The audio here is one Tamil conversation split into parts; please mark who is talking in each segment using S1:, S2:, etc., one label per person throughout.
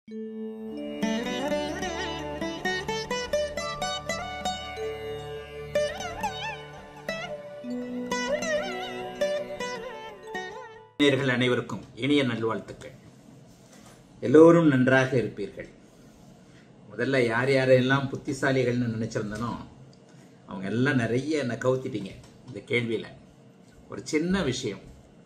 S1: நேயர்கள் அனைவருக்கும் இனிய நல்வாழ்த்துக்கள் எல்லோரும் நன்றாக இருப்பீர்கள் முதல்ல யார் யாரெல்லாம் புத்திசாலிகள்னு நினைச்சிருந்தனோ அவங்க எல்லாம் நிறைய என்னை கவுத்திட்டீங்க இந்த கேள்வியில ஒரு சின்ன விஷயம்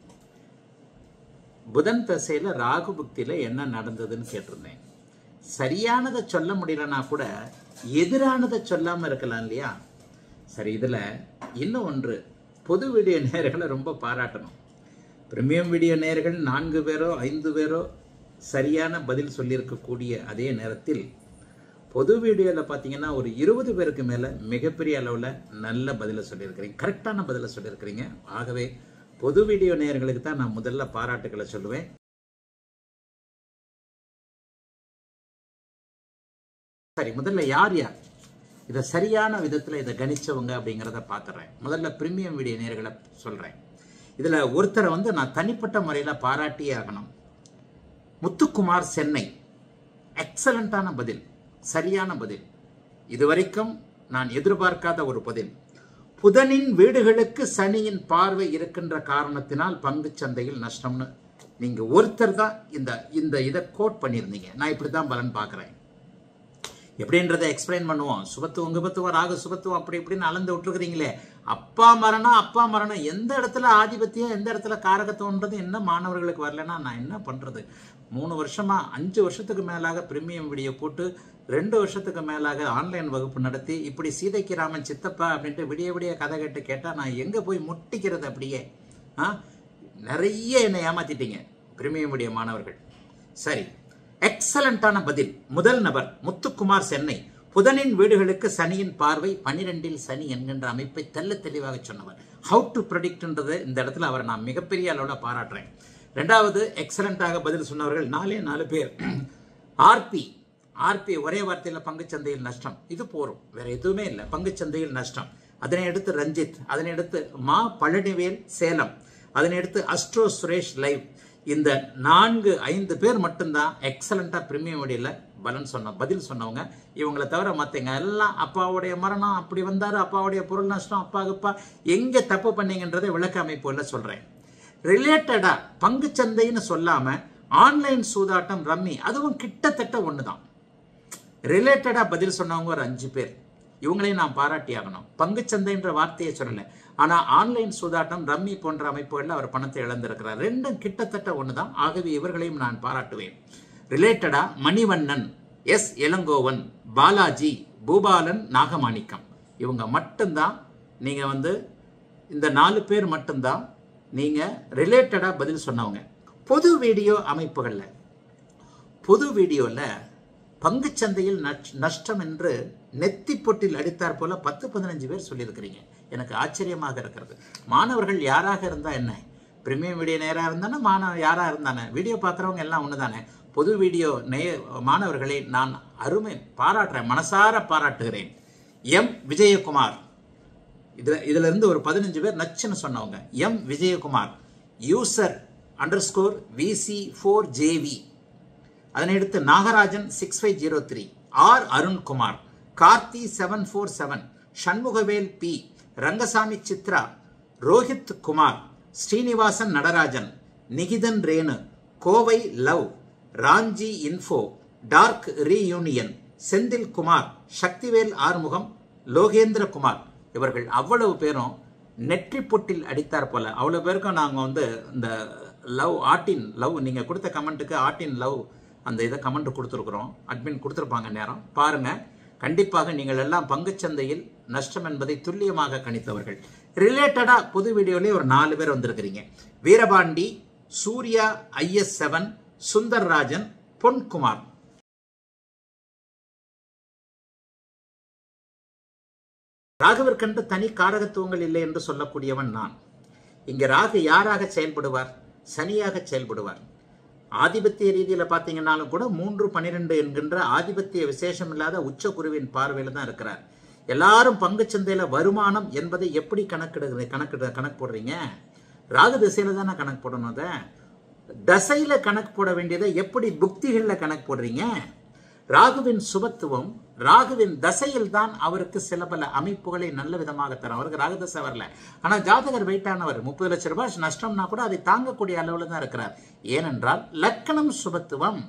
S1: புதன் தசையில ராகு புக்தியில என்ன நடந்ததுன்னு கேட்டிருந்தேன் சரியானதை சொல்ல முடியலனா கூட எதிரானதை சொல்லாம இருக்கலாம் இல்லையா சரி இதுல இன்னும் ஒன்று பொது வீடியோ நேர்களை ரொம்ப பாராட்டணும் பிரீமியம் வீடியோ நேர்கள் நான்கு பேரோ ஐந்து பேரோ சரியான பதில் சொல்லியிருக்கக்கூடிய அதே நேரத்தில் பொது வீடியோவில் பார்த்தீங்கன்னா ஒரு இருபது பேருக்கு மேலே மிகப்பெரிய அளவில் நல்ல பதிலை சொல்லியிருக்கிறீங்க கரெக்டான பதிலை சொல்லியிருக்கிறீங்க ஆகவே பொது வீடியோ நேயர்களுக்கு தான் நான் முதல்ல பாராட்டுகளை சொல்லுவேன் சரி முதல்ல யார் யார் இதை சரியான விதத்தில் இதை கணிச்சவங்க அப்படிங்கிறத பார்த்துறேன் முதல்ல பிரீமியம் வீடியோ நேர்களை சொல்கிறேன் இதில் ஒருத்தரை வந்து நான் தனிப்பட்ட முறையில் பாராட்டியே ஆகணும் முத்துக்குமார் சென்னை எக்ஸலண்ட்டான பதில் சரியான பதில் இதுவரைக்கும் நான் எதிர்பார்க்காத ஒரு பதில் புதனின் வீடுகளுக்கு சனியின் பார்வை இருக்கின்ற காரணத்தினால் பங்கு சந்தையில் நஷ்டம்னு நீங்க ஒருத்தர் தான் இந்த இந்த இதை கோட் பண்ணியிருந்தீங்க நான் இப்படி தான் பலன் பார்க்குறேன் எப்படின்றத எக்ஸ்பிளைன் பண்ணுவோம் சுபத்துவம் குபத்துவம் ராகு சுபத்துவம் அப்படி இப்படின்னு அளந்து விட்டுருக்கிறீங்களே அப்பா மரணம் அப்பா மரணம் எந்த இடத்துல ஆதிபத்தியம் எந்த இடத்துல காரகத்துவன்றது என்ன மாணவர்களுக்கு வரலன்னா நான் என்ன பண்றது மூணு வருஷமா அஞ்சு வருஷத்துக்கு மேலாக பிரீமியம் வீடியோ போட்டு ரெண்டு வருஷத்துக்கு மேலாக ஆன்லைன் வகுப்பு நடத்தி இப்படி சீதைக்கு ராமன் சித்தப்பா அப்படின்ட்டு விடிய விடிய கதை கேட்டு கேட்டா நான் எங்க போய் முட்டிக்கிறது அப்படியே ஆ நிறைய என்னை ஏமாத்திட்டீங்க பிரீமியம் வீடியோ மாணவர்கள் சரி எக்ஸலண்டான பதில் முதல் நபர் முத்துக்குமார் சென்னை புதனின் வீடுகளுக்கு சனியின் பார்வை பனிரெண்டில் சனி என்கின்ற அமைப்பை தெல்ல தெளிவாக சொன்னவர் ஹவு டு ப்ரொடிக்ட்ன்றது இந்த இடத்துல அவரை நான் மிகப்பெரிய அளவில் பாராட்டுறேன் ரெண்டாவது எக்ஸலண்டாக பதில் சொன்னவர்கள் நாலே நாலு பேர் ஆர்பி ஆர்பி ஒரே வார்த்தையில் பங்குச்சந்தையில் நஷ்டம் இது போரும் வேற எதுவுமே இல்லை பங்குச்சந்தையில் நஷ்டம் அதனை அடுத்து ரஞ்சித் அதனை அடுத்து மா பழனிவேல் சேலம் அதனை அடுத்து அஸ்ட்ரோ சுரேஷ் லைவ் இந்த நான்கு ஐந்து பேர் மட்டும்தான் எக்ஸலண்டா பிரீமியம் வழியில் பலன் சொன்ன பதில் சொன்னவங்க இவங்களை தவிர மற்றவங்க எல்லாம் அப்பாவுடைய மரணம் அப்படி வந்தாரு அப்பாவுடைய பொருள் நஷ்டம் அப்பா அப்பா எங்க தப்பு பண்ணீங்கன்றதை விளக்க அமைப்புல சொல்றேன் ரிலேட்டடா பங்கு சந்தைன்னு சொல்லாம ஆன்லைன் சூதாட்டம் ரம்மி அதுவும் கிட்டத்தட்ட ஒண்ணுதான் ரிலேட்டடா பதில் சொன்னவங்க ஒரு அஞ்சு பேர் இவங்களையும் நான் பாராட்டி ஆகணும் பங்குச்சந்தைன்ற வார்த்தையை சொல்லல ஆனா ஆன்லைன் சூதாட்டம் ரம்மி போன்ற அமைப்புகளில் அவர் பணத்தை இழந்திருக்கிறார் ரெண்டும் கிட்டத்தட்ட ஒண்ணுதான் ஆகவே இவர்களையும் நான் பாராட்டுவேன் ரிலேட்டடா மணிவண்ணன் எஸ் இளங்கோவன் பாலாஜி பூபாலன் நாகமாணிக்கம் இவங்க மட்டும்தான் நீங்க வந்து இந்த நாலு பேர் மட்டும்தான் நீங்க ரிலேட்டடா பதில் சொன்னவங்க பொது வீடியோ அமைப்புகள்ல பொது வீடியோல பங்குச்சந்தையில் நஷ்டம் என்று நெத்தி பொட்டில் அடித்தார் போல பத்து பதினஞ்சு பேர் சொல்லியிருக்கிறீங்க எனக்கு ஆச்சரியமாக இருக்கிறது மாணவர்கள் யாராக இருந்தா என்ன பிரீமியம் வீடியோ நேராக இருந்தானே மாணவ யாராக இருந்தானே வீடியோ பார்க்குறவங்க எல்லாம் ஒன்று தானே பொது வீடியோ நே மாணவர்களை நான் அருமை பாராட்டுறேன் மனசார பாராட்டுகிறேன் எம் விஜயகுமார் இதில் இதுல இருந்து ஒரு பதினஞ்சு பேர் நச்சுன்னு சொன்னவங்க M Vijayakumar user under score VC four JV அதனை அடுத்து Nagarajan six five zero three R Arunkumar Karthi seven four seven Shanmugavel P Rangasamy Chitra Rohit Kumar Srinivasan Natarajan Nikithan Renu Kovai love Ranchi info dark reunion Senthil Kumar Sakthivel Arumugam Lokendra Kumar இவர்கள் அவ்வளவு பேரும் நெற்றி பொட்டில் அடித்தார் போல அவ்வளவு பேருக்கும் நாங்கள் வந்து இந்த லவ் ஆர்டின் லவ் நீங்கள் கொடுத்த கமெண்ட்டுக்கு ஆர்டின் லவ் அந்த இதை கமெண்ட் கொடுத்துருக்குறோம் அட்மின் கொடுத்துருப்பாங்க நேரம் பாருங்க கண்டிப்பாக நீங்கள் எல்லாம் பங்குச்சந்தையில் நஷ்டம் என்பதை துல்லியமாக கணித்தவர்கள் ரிலேட்டடா புது வீடியோலேயே ஒரு நாலு பேர் வந்திருக்கிறீங்க வீரபாண்டி சூர்யா ஐஎஸ் செவன் சுந்தர்ராஜன் பொன்குமார் ராகுவிற்கென்று தனி காரகத்துவங்கள் இல்லை என்று சொல்லக்கூடியவன் நான் இங்க ராகு யாராக செயல்படுவார் சனியாக செயல்படுவார் ஆதிபத்திய ரீதியில பாத்தீங்கன்னாலும் கூட மூன்று பனிரெண்டு என்கின்ற ஆதிபத்திய விசேஷம் இல்லாத உச்ச குருவின் பார்வையில தான் இருக்கிறார் எல்லாரும் பங்குச்சந்தையில வருமானம் என்பதை எப்படி கணக்கிடுகிற கணக்கிட கணக்கு போடுறீங்க ராகு திசையில தானே கணக்கு போடணும் அதை தசையில கணக்கு போட வேண்டியதை எப்படி புக்திகள்ல கணக்கு போடுறீங்க ராகுவின் சுபத்துவம் ராகுவின் தசையில் தான் அவருக்கு சில பல அமைப்புகளை நல்ல விதமாக தரும் அவருக்கு ராகு தசை வரல ஆனா ஜாதகர் வெயிட்டானவர் முப்பது லட்சம் ரூபாய் நஷ்டம்னா கூட அதை தாங்கக்கூடிய அளவுல தான் இருக்கிறார் ஏனென்றால் லக்கணம் சுபத்துவம்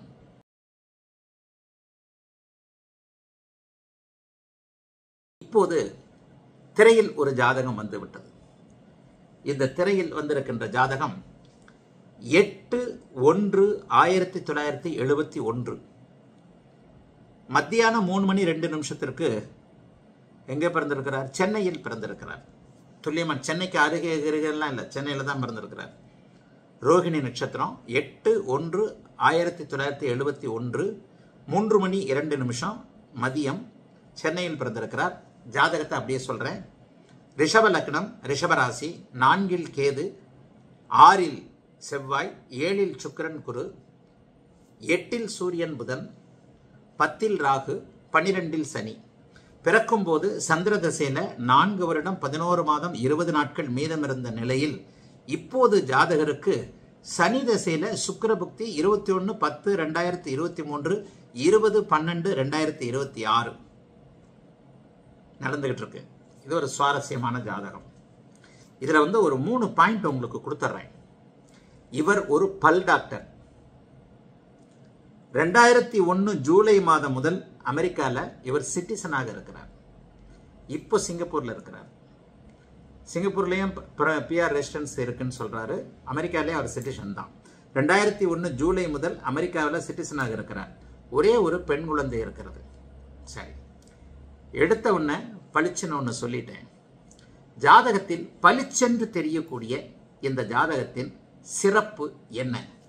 S1: இப்போது திரையில் ஒரு ஜாதகம் வந்து விட்டது இந்த திரையில் வந்திருக்கின்ற ஜாதகம் எட்டு ஒன்று ஆயிரத்தி தொள்ளாயிரத்தி எழுபத்தி ஒன்று மத்தியானம் மூணு மணி ரெண்டு நிமிஷத்திற்கு எங்கே பிறந்திருக்கிறார் சென்னையில் பிறந்திருக்கிறார் துல்லியமாக சென்னைக்கு அருகே அருகெல்லாம் இல்லை சென்னையில் தான் பிறந்திருக்கிறார் ரோகிணி நட்சத்திரம் எட்டு ஒன்று ஆயிரத்தி தொள்ளாயிரத்தி எழுபத்தி ஒன்று மூன்று மணி இரண்டு நிமிஷம் மதியம் சென்னையில் பிறந்திருக்கிறார் ஜாதகத்தை அப்படியே சொல்கிறேன் ரிஷப லக்னம் ரிஷபராசி நான்கில் கேது ஆறில் செவ்வாய் ஏழில் சுக்கிரன் குரு எட்டில் சூரியன் புதன் பத்தில் ராகு பன்னிரெண்டில் சனி பிறக்கும்போது சந்திர தசையில நான்கு வருடம் பதினோரு மாதம் இருபது நாட்கள் மீதமிருந்த நிலையில் இப்போது ஜாதகருக்கு சனி தசையில சுக்கிர புக்தி இருபத்தி ஒன்று பத்து ரெண்டாயிரத்தி இருபத்தி மூன்று இருபது பன்னெண்டு ரெண்டாயிரத்தி இருபத்தி ஆறு நடந்துகிட்டு இருக்கு இது ஒரு சுவாரஸ்யமான ஜாதகம் இதுல வந்து ஒரு மூணு பாயிண்ட் உங்களுக்கு கொடுத்துட்றேன் இவர் ஒரு பல் டாக்டர் ரெண்டாயிரத்தி ஒன்று ஜூலை மாதம் முதல் அமெரிக்காவில் இவர் சிட்டிசனாக இருக்கிறார் இப்போ சிங்கப்பூரில் இருக்கிறார் சிங்கப்பூர்லேயும் பிஆர் ரெசிடென்ஸ் இருக்குன்னு சொல்கிறாரு அமெரிக்காலேயும் அவர் சிட்டிசன் தான் ரெண்டாயிரத்தி ஒன்று ஜூலை முதல் அமெரிக்காவில் சிட்டிசனாக இருக்கிறார் ஒரே ஒரு பெண் குழந்தை இருக்கிறது சரி எடுத்த உடனே பளிச்சுன்னு ஒன்று சொல்லிட்டேன் ஜாதகத்தில் பளிச்சென்று தெரியக்கூடிய இந்த ஜாதகத்தின் சிறப்பு என்ன